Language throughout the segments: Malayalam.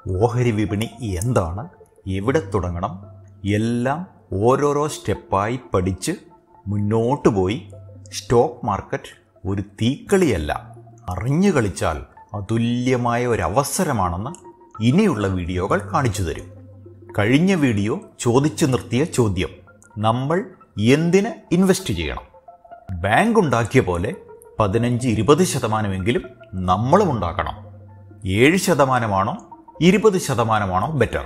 ഓഹരി വിപണി എന്താണ് എവിടെ തുടങ്ങണം എല്ലാം ഓരോരോ സ്റ്റെപ്പായി പഠിച്ച് മുന്നോട്ട് പോയി സ്റ്റോക്ക് മാർക്കറ്റ് ഒരു തീക്കളിയല്ല അറിഞ്ഞു കളിച്ചാൽ അതുല്യമായ ഒരു അവസരമാണെന്ന് ഇനിയുള്ള വീഡിയോകൾ കാണിച്ചു തരും കഴിഞ്ഞ വീഡിയോ ചോദിച്ചു നിർത്തിയ ചോദ്യം നമ്മൾ എന്തിന് ഇൻവെസ്റ്റ് ചെയ്യണം ബാങ്ക് ഉണ്ടാക്കിയ പോലെ പതിനഞ്ച് ഇരുപത് ശതമാനമെങ്കിലും നമ്മളും ഉണ്ടാക്കണം ഏഴ് ശതമാനമാണോ ഇരുപത് ശതമാനമാണോ ബെറ്റർ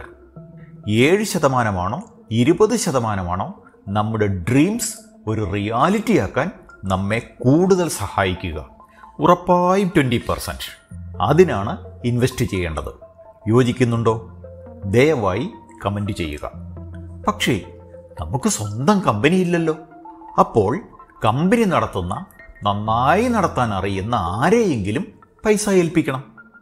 ഏഴ് ശതമാനമാണോ ഇരുപത് ശതമാനമാണോ നമ്മുടെ ഡ്രീംസ് ഒരു റിയാലിറ്റി ആക്കാൻ നമ്മെ കൂടുതൽ സഹായിക്കുക ഉറപ്പായും ട്വൻറ്റി പെർസെൻറ്റ് അതിനാണ് ഇൻവെസ്റ്റ് ചെയ്യേണ്ടത് യോജിക്കുന്നുണ്ടോ ദയവായി കമൻ്റ് ചെയ്യുക പക്ഷേ നമുക്ക് സ്വന്തം കമ്പനി ഇല്ലല്ലോ അപ്പോൾ കമ്പനി നടത്തുന്ന നന്നായി നടത്താൻ അറിയുന്ന ആരെയെങ്കിലും പൈസ ഏൽപ്പിക്കണം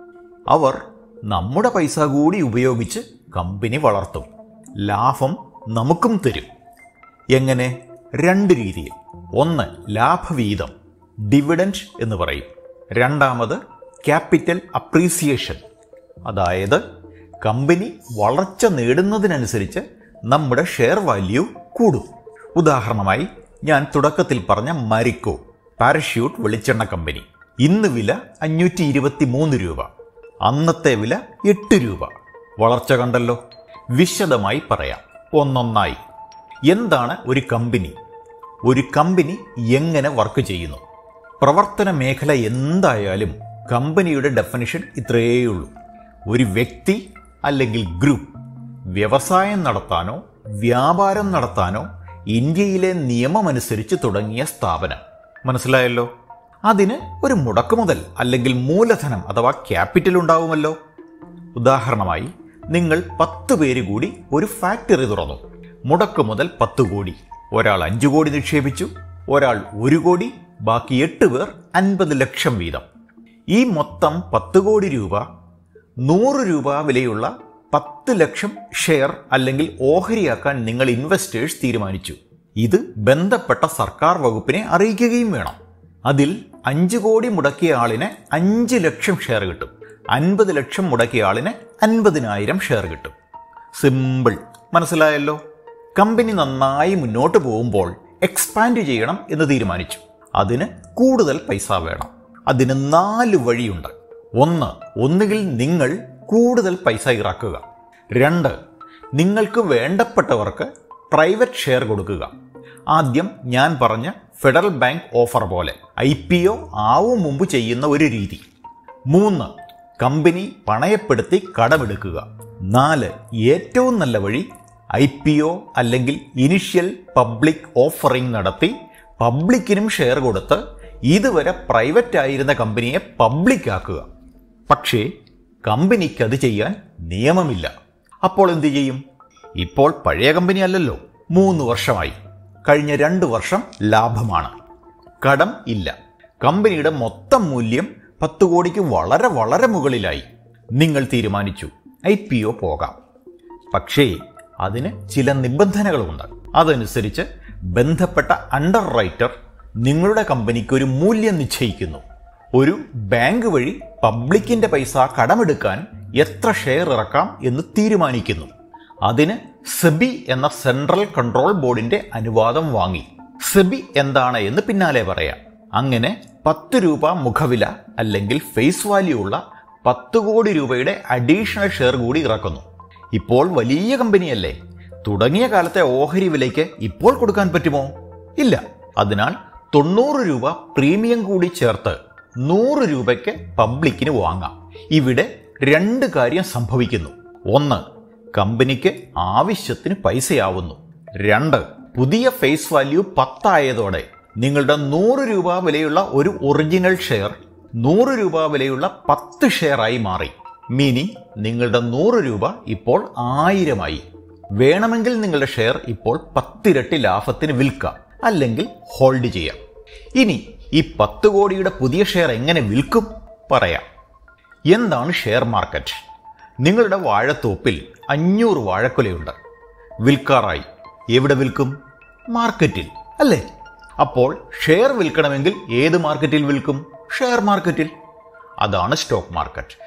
അവർ നമ്മുടെ പൈസ കൂടി ഉപയോഗിച്ച് കമ്പനി വളർത്തും ലാഭം നമുക്കും തരും എങ്ങനെ രണ്ട് രീതിയിൽ ഒന്ന് ലാഭവീതം ഡിവിഡൻഡ് എന്ന് പറയും രണ്ടാമത് ക്യാപിറ്റൽ അപ്രീസിയേഷൻ അതായത് കമ്പനി വളർച്ച നേടുന്നതിനനുസരിച്ച് നമ്മുടെ ഷെയർ വാല്യൂ കൂടും ഉദാഹരണമായി ഞാൻ തുടക്കത്തിൽ പറഞ്ഞ മരിക്കോ പാരഷ്യൂട്ട് വെളിച്ചെണ്ണ കമ്പനി ഇന്ന് വില അഞ്ഞൂറ്റി ഇരുപത്തി മൂന്ന് രൂപ അന്നത്തെ വില എട്ട് രൂപ വളർച്ച കണ്ടല്ലോ വിശദമായി പറയാം ഒന്നൊന്നായി എന്താണ് ഒരു കമ്പനി ഒരു കമ്പനി എങ്ങനെ വർക്ക് ചെയ്യുന്നു പ്രവർത്തന മേഖല എന്തായാലും കമ്പനിയുടെ ഡെഫിനിഷൻ ഇത്രയേ ഉള്ളൂ ഒരു വ്യക്തി അല്ലെങ്കിൽ ഗ്രൂപ്പ് വ്യവസായം നടത്താനോ വ്യാപാരം നടത്താനോ ഇന്ത്യയിലെ നിയമമനുസരിച്ച് തുടങ്ങിയ സ്ഥാപനം മനസ്സിലായല്ലോ അതിന് ഒരു മുടക്കുമുതൽ അല്ലെങ്കിൽ മൂലധനം അഥവാ ക്യാപിറ്റൽ ഉണ്ടാവുമല്ലോ ഉദാഹരണമായി നിങ്ങൾ പത്ത് പേര് കൂടി ഒരു ഫാക്ടറി തുറന്നു മുടക്കുമുതൽ പത്ത് കോടി ഒരാൾ അഞ്ചു കോടി നിക്ഷേപിച്ചു ഒരാൾ ഒരു കോടി ബാക്കി എട്ട് പേർ അൻപത് ലക്ഷം വീതം ഈ മൊത്തം പത്ത് കോടി രൂപ നൂറ് രൂപ വിലയുള്ള പത്ത് ലക്ഷം ഷെയർ അല്ലെങ്കിൽ ഓഹരിയാക്കാൻ നിങ്ങൾ ഇൻവെസ്റ്റേഴ്സ് തീരുമാനിച്ചു ഇത് ബന്ധപ്പെട്ട സർക്കാർ വകുപ്പിനെ അറിയിക്കുകയും വേണം അതിൽ അഞ്ച് കോടി മുടക്കിയ ആളിന് അഞ്ച് ലക്ഷം ഷെയർ കിട്ടും അൻപത് ലക്ഷം മുടക്കിയ ആളിന് അൻപതിനായിരം ഷെയർ കിട്ടും സിമ്പിൾ മനസ്സിലായല്ലോ കമ്പനി നന്നായി മുന്നോട്ട് പോകുമ്പോൾ എക്സ്പാൻഡ് ചെയ്യണം എന്ന് തീരുമാനിച്ചു അതിന് കൂടുതൽ പൈസ വേണം അതിന് നാല് വഴിയുണ്ട് ഒന്ന് ഒന്നുകിൽ നിങ്ങൾ കൂടുതൽ പൈസ ഇറക്കുക രണ്ട് നിങ്ങൾക്ക് വേണ്ടപ്പെട്ടവർക്ക് പ്രൈവറ്റ് ഷെയർ കൊടുക്കുക ആദ്യം ഞാൻ പറഞ്ഞ ഫെഡറൽ ബാങ്ക് ഓഫർ പോലെ ഐ പി ഒ ആവും മുമ്പ് ചെയ്യുന്ന ഒരു രീതി മൂന്ന് കമ്പനി പണയപ്പെടുത്തി കടമെടുക്കുക നാല് ഏറ്റവും നല്ല വഴി ഐ പി ഒ അല്ലെങ്കിൽ ഇനിഷ്യൽ പബ്ലിക് ഓഫറിംഗ് നടത്തി പബ്ലിക്കിനും ഷെയർ കൊടുത്ത് ഇതുവരെ പ്രൈവറ്റ് ആയിരുന്ന കമ്പനിയെ പബ്ലിക് ആക്കുക പക്ഷേ കമ്പനിക്ക് അത് ചെയ്യാൻ നിയമമില്ല അപ്പോൾ എന്തു ചെയ്യും ഇപ്പോൾ പഴയ കമ്പനി അല്ലല്ലോ മൂന്ന് വർഷമായി കഴിഞ്ഞ രണ്ട് വർഷം ലാഭമാണ് കടം ഇല്ല കമ്പനിയുടെ മൊത്തം മൂല്യം പത്ത് കോടിക്ക് വളരെ വളരെ മുകളിലായി നിങ്ങൾ തീരുമാനിച്ചു ഐ പി ഒ പോകാം പക്ഷേ അതിന് ചില നിബന്ധനകളുണ്ട് അതനുസരിച്ച് ബന്ധപ്പെട്ട അണ്ടർ റൈറ്റർ നിങ്ങളുടെ കമ്പനിക്ക് ഒരു മൂല്യം നിശ്ചയിക്കുന്നു ഒരു ബാങ്ക് വഴി പബ്ലിക്കിന്റെ പൈസ കടമെടുക്കാൻ എത്ര ഷെയർ ഇറക്കാം എന്ന് തീരുമാനിക്കുന്നു അതിന് സെബി എന്ന സെൻട്രൽ കൺട്രോൾ ബോർഡിന്റെ അനുവാദം വാങ്ങി സെബി എന്താണ് എന്ന് പിന്നാലെ പറയാം അങ്ങനെ പത്ത് രൂപ മുഖവില അല്ലെങ്കിൽ ഫേസ് വാല്യൂ ഉള്ള പത്ത് കോടി രൂപയുടെ അഡീഷണൽ ഷെയർ കൂടി ഇറക്കുന്നു ഇപ്പോൾ വലിയ കമ്പനിയല്ലേ തുടങ്ങിയ കാലത്തെ ഓഹരി വിലയ്ക്ക് ഇപ്പോൾ കൊടുക്കാൻ പറ്റുമോ ഇല്ല അതിനാൽ തൊണ്ണൂറ് രൂപ പ്രീമിയം കൂടി ചേർത്ത് നൂറ് രൂപയ്ക്ക് പബ്ലിക്കിന് വാങ്ങാം ഇവിടെ രണ്ട് കാര്യം സംഭവിക്കുന്നു ഒന്ന് കമ്പനിക്ക് ആവശ്യത്തിന് പൈസയാവുന്നു രണ്ട് പുതിയ ഫേസ് വാല്യൂ പത്തായതോടെ നിങ്ങളുടെ നൂറ് രൂപ വിലയുള്ള ഒരു ഒറിജിനൽ ഷെയർ നൂറ് രൂപ വിലയുള്ള പത്ത് ഷെയറായി മാറി മീനിങ് നിങ്ങളുടെ നൂറ് രൂപ ഇപ്പോൾ ആയിരമായി വേണമെങ്കിൽ നിങ്ങളുടെ ഷെയർ ഇപ്പോൾ പത്തിരട്ടി ലാഭത്തിന് വിൽക്കാം അല്ലെങ്കിൽ ഹോൾഡ് ചെയ്യാം ഇനി ഈ പത്ത് കോടിയുടെ പുതിയ ഷെയർ എങ്ങനെ വിൽക്കും പറയാം എന്താണ് ഷെയർ മാർക്കറ്റ് നിങ്ങളുടെ വാഴത്തോപ്പിൽ അഞ്ഞൂറ് വാഴക്കുലയുണ്ട് വിൽക്കാറായി എവിടെ വിൽക്കും മാർക്കറ്റിൽ അല്ലേ അപ്പോൾ ഷെയർ വിൽക്കണമെങ്കിൽ ഏത് മാർക്കറ്റിൽ വിൽക്കും ഷെയർ മാർക്കറ്റിൽ അതാണ് സ്റ്റോക്ക് മാർക്കറ്റ്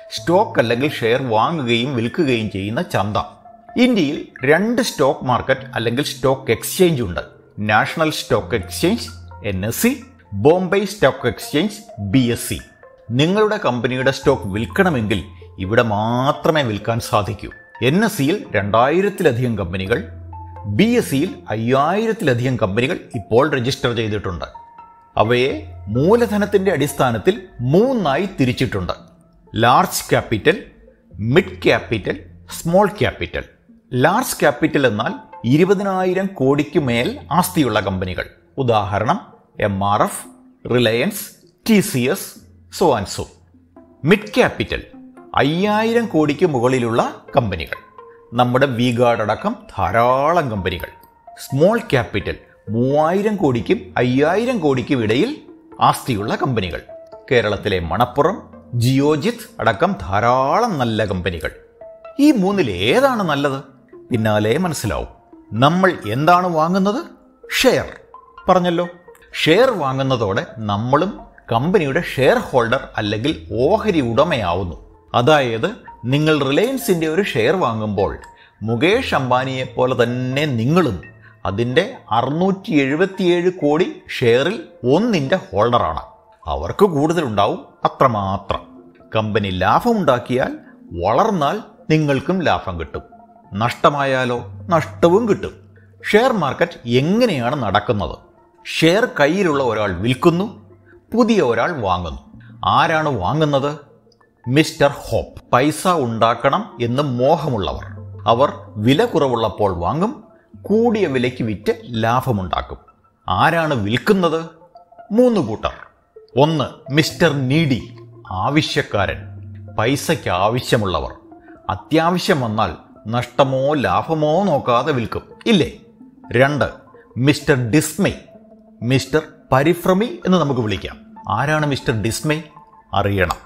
സ്റ്റോക്ക് അല്ലെങ്കിൽ ഷെയർ വാങ്ങുകയും വിൽക്കുകയും ചെയ്യുന്ന ചന്ത ഇന്ത്യയിൽ രണ്ട് സ്റ്റോക്ക് മാർക്കറ്റ് അല്ലെങ്കിൽ സ്റ്റോക്ക് എക്സ്ചേഞ്ച് ഉണ്ട് national stock exchange N S C Bombay stock exchange B S C നിങ്ങളുടെ കമ്പനിയുടെ സ്റ്റോക്ക് വിൽക്കണമെങ്കിൽ ഇവിടെ മാത്രമേ വിൽക്കാൻ സാധിക്കൂ എൻ എസ് സിയിൽ രണ്ടായിരത്തിലധികം കമ്പനികൾ ബി എസ് സിയിൽ അയ്യായിരത്തിലധികം കമ്പനികൾ ഇപ്പോൾ രജിസ്റ്റർ ചെയ്തിട്ടുണ്ട് അവയെ മൂലധനത്തിന്റെ അടിസ്ഥാനത്തിൽ മൂന്നായി തിരിച്ചിട്ടുണ്ട് large capital mid capital small capital large capital എന്നാൽ ഇരുപതിനായിരം കോടിക്ക് മേൽ ആസ്തിയുള്ള കമ്പനികൾ ഉദാഹരണം M R F Reliance T C S so and so mid capital അയ്യായിരം കോടിക്ക് മുകളിലുള്ള കമ്പനികൾ നമ്മുടെ വിഗാർഡ് അടക്കം ധാരാളം കമ്പനികൾ സ്മോൾ ക്യാപിറ്റൽ മൂവായിരം കോടിക്കും അയ്യായിരം കോടിക്കും ഇടയിൽ ആസ്തിയുള്ള കമ്പനികൾ കേരളത്തിലെ മണപ്പുറം ജിയോജിത്ത് അടക്കം ധാരാളം നല്ല കമ്പനികൾ ഈ മൂന്നിൽ ഏതാണ് നല്ലത് പിന്നാലെ മനസ്സിലാവും നമ്മൾ എന്താണ് വാങ്ങുന്നത് ഷെയർ പറഞ്ഞല്ലോ ഷെയർ വാങ്ങുന്നതോടെ നമ്മളും കമ്പനിയുടെ ഷെയർ ഹോൾഡർ അല്ലെങ്കിൽ ഓഹരി ഉടമയാവുന്നു അതായത് നിങ്ങൾ റിലയൻസിന്റെ ഒരു ഷെയർ വാങ്ങുമ്പോൾ മുകേഷ് അംബാനിയെ പോലെ തന്നെ നിങ്ങളും അതിൻ്റെ അറുന്നൂറ്റി എഴുപത്തിയേഴ് കോടി ഷെയറിൽ ഒന്നിൻ്റെ ഹോൾഡറാണ് അവർക്ക് കൂടുതലുണ്ടാവും അത്രമാത്രം കമ്പനി ലാഭമുണ്ടാക്കിയാൽ വളർന്നാൽ നിങ്ങൾക്കും ലാഭം കിട്ടും നഷ്ടമായാലോ നഷ്ടവും കിട്ടും ഷെയർ മാർക്കറ്റ് എങ്ങനെയാണ് നടക്കുന്നത് ഷെയർ കയ്യിലുള്ള ഒരാൾ വിൽക്കുന്നു പുതിയ ഒരാൾ വാങ്ങുന്നു ആരാണ് വാങ്ങുന്നത് മിസ്റ്റർ ഹോപ്പ് പൈസ ഉണ്ടാക്കണം എന്ന് മോഹമുള്ളവർ അവർ വില കുറവുള്ളപ്പോൾ വാങ്ങും കൂടിയ വിലയ്ക്ക് വിറ്റ് ലാഭമുണ്ടാക്കും ആരാണ് വിൽക്കുന്നത് മൂന്ന് കൂട്ടർ ഒന്ന് മിസ്റ്റർ നീഡി ആവശ്യക്കാരൻ പൈസയ്ക്ക് ആവശ്യമുള്ളവർ അത്യാവശ്യം വന്നാൽ നഷ്ടമോ ലാഭമോ നോക്കാതെ വിൽക്കും ഇല്ലേ രണ്ട് മിസ്റ്റർ ഡിസ്മേ മിസ്റ്റർ പരിഭ്രമി എന്ന് നമുക്ക് വിളിക്കാം ആരാണ് മിസ്റ്റർ ഡിസ്മേ അറിയണം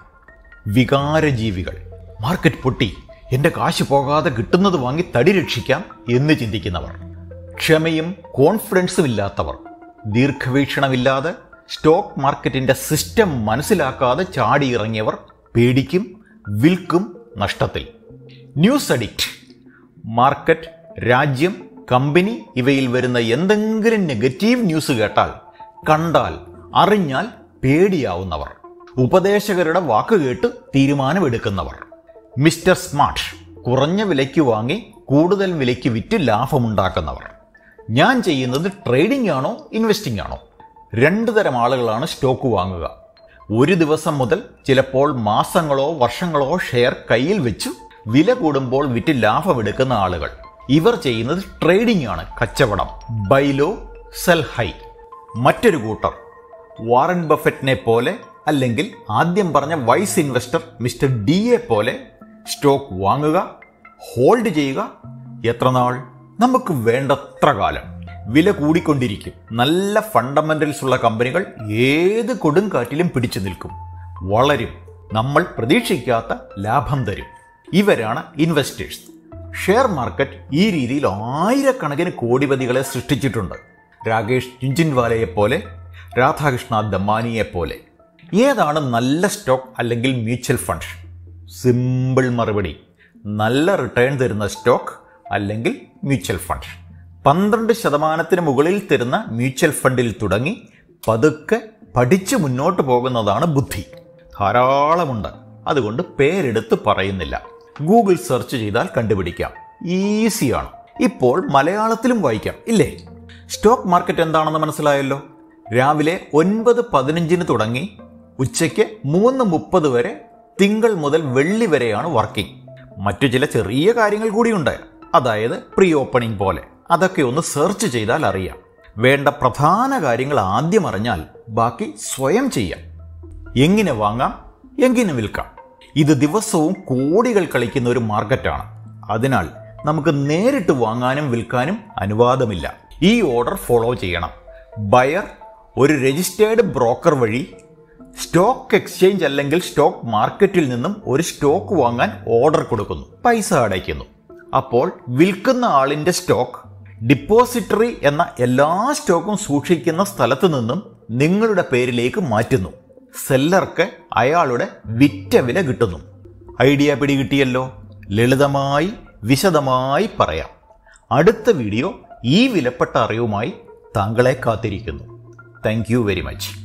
വികാരജീവികൾ മാർക്കറ്റ് പൊട്ടി എന്റെ കാശ് പോകാതെ കിട്ടുന്നത് വാങ്ങി തടി രക്ഷിക്കാം എന്ന് ചിന്തിക്കുന്നവർ ക്ഷമയും കോൺഫിഡൻസും ഇല്ലാത്തവർ ദീർഘവീക്ഷണമില്ലാതെ സ്റ്റോക്ക് മാർക്കറ്റിന്റെ സിസ്റ്റം മനസ്സിലാക്കാതെ ചാടിയിറങ്ങിയവർ പേടിക്കും വിൽക്കും നഷ്ടത്തിൽ ന്യൂസ് അഡിക്റ്റ് മാർക്കറ്റ് രാജ്യം കമ്പനി ഇവയിൽ വരുന്ന എന്തെങ്കിലും നെഗറ്റീവ് ന്യൂസ് കേട്ടാൽ കണ്ടാൽ അറിഞ്ഞാൽ പേടിയാവുന്നവർ ഉപദേശകരുടെ വാക്ക് കേട്ട് തീരുമാനമെടുക്കുന്നവർ മിസ്റ്റർ സ്മാർട്ട് കുറഞ്ഞ വിലയ്ക്ക് വാങ്ങി കൂടുതൽ വിലയ്ക്ക് വിറ്റ് ലാഭമുണ്ടാക്കുന്നവർ ഞാൻ ചെയ്യുന്നത് ട്രേഡിംഗ് ആണോ ഇൻവെസ്റ്റിംഗ് ആണോ രണ്ടു തരം ആളുകളാണ് സ്റ്റോക്ക് വാങ്ങുക ഒരു ദിവസം മുതൽ ചിലപ്പോൾ മാസങ്ങളോ വർഷങ്ങളോ ഷെയർ കയ്യിൽ വെച്ചു വില കൂടുമ്പോൾ വിറ്റ് ലാഭമെടുക്കുന്ന ആളുകൾ ഇവർ ചെയ്യുന്നത് ട്രേഡിംഗ് ആണ് കച്ചവടം ബൈലോ സെൽ ഹൈ മറ്റൊരു കൂട്ടർ വാറൻ ബഫറ്റിനെ പോലെ അല്ലെങ്കിൽ ആദ്യം പറഞ്ഞ wise investor mister D A പോലെ സ്റ്റോക്ക് വാങ്ങുക ഹോൾഡ് ചെയ്യുക എത്ര നാൾ നമുക്ക് വേണ്ടത്ര കാലം വില കൂടിക്കൊണ്ടിരിക്കും നല്ല ഫണ്ടമെന്റൽസ് ഉള്ള കമ്പനികൾ ഏത് കൊടുങ്കാറ്റിലും പിടിച്ചു നിൽക്കും വളരും നമ്മൾ പ്രതീക്ഷിക്കാത്ത ലാഭം തരും ഇവരാണ് ഇൻവെസ്റ്റേഴ്സ് ഷെയർ മാർക്കറ്റ് ഈ രീതിയിൽ ആയിരക്കണക്കിന് കോടിപതികളെ സൃഷ്ടിച്ചിട്ടുണ്ട് രാകേഷ് ജിൻജിൻവാലയെ പോലെ രാധാകൃഷ്ണ ദമാനിയെ പോലെ ഏതാണ് നല്ല സ്റ്റോക്ക് അല്ലെങ്കിൽ മ്യൂച്വൽ ഫണ്ട് സിമ്പിൾ മറുപടി നല്ല റിട്ടേൺ തരുന്ന സ്റ്റോക്ക് അല്ലെങ്കിൽ മ്യൂച്വൽ ഫണ്ട് പന്ത്രണ്ട് ശതമാനത്തിന് മുകളിൽ തരുന്ന മ്യൂച്വൽ ഫണ്ടിൽ തുടങ്ങി പതുക്കെ പഠിച്ചു മുന്നോട്ട് പോകുന്നതാണ് ബുദ്ധി ധാരാളമുണ്ട് അതുകൊണ്ട് പേരെടുത്ത് പറയുന്നില്ല ഗൂഗിൾ സെർച്ച് ചെയ്താൽ കണ്ടുപിടിക്കാം ഈസിയാണ് ഇപ്പോൾ മലയാളത്തിലും വായിക്കാം ഇല്ലേ സ്റ്റോക്ക് മാർക്കറ്റ് എന്താണെന്ന് മനസ്സിലായല്ലോ രാവിലെ ഒൻപത് പതിനഞ്ചിന് തുടങ്ങി ഉച്ചയ്ക്ക് മൂന്ന് മുപ്പത് വരെ തിങ്കൾ മുതൽ വെള്ളി വരെയാണ് വർക്കിംഗ് മറ്റു ചില ചെറിയ കാര്യങ്ങൾ കൂടിയുണ്ട് അതായത് പ്രീ ഓപ്പണിംഗ് പോലെ അതൊക്കെ ഒന്ന് സെർച്ച് ചെയ്താൽ അറിയാം വേണ്ട പ്രധാന കാര്യങ്ങൾ ആദ്യം അറിഞ്ഞാൽ ബാക്കി സ്വയം ചെയ്യാം എങ്ങനെ വാങ്ങാം എങ്ങനെ വിൽക്കാം ഇത് ദിവസവും കോടികൾ കളിക്കുന്ന ഒരു മാർക്കറ്റാണ് അതിനാൽ നമുക്ക് നേരിട്ട് വാങ്ങാനും വിൽക്കാനും അനുവാദമില്ല ഈ ഓർഡർ ഫോളോ ചെയ്യണം ബയർ ഒരു രജിസ്റ്റേർഡ് ബ്രോക്കർ വഴി സ്റ്റോക്ക് എക്സ്ചേഞ്ച് അല്ലെങ്കിൽ സ്റ്റോക്ക് മാർക്കറ്റിൽ നിന്നും ഒരു സ്റ്റോക്ക് വാങ്ങാൻ ഓർഡർ കൊടുക്കുന്നു പൈസ അടയ്ക്കുന്നു അപ്പോൾ വിൽക്കുന്ന ആളിന്റെ സ്റ്റോക്ക് ഡിപ്പോസിറ്ററി എന്ന എല്ലാ സ്റ്റോക്കും സൂക്ഷിക്കുന്ന സ്ഥലത്തു നിന്നും നിങ്ങളുടെ പേരിലേക്ക് മാറ്റുന്നു സെല്ലർക്ക് അയാളുടെ വിറ്റ വില കിട്ടുന്നു ഐഡിയ പിടികിട്ടിയല്ലോ ലളിതമായി വിശദമായി പറയാം അടുത്ത വീഡിയോ ഈ വിലപ്പെട്ട അറിവുമായി താങ്കളെ കാത്തിരിക്കുന്നു താങ്ക് യു വെരി മച്ച്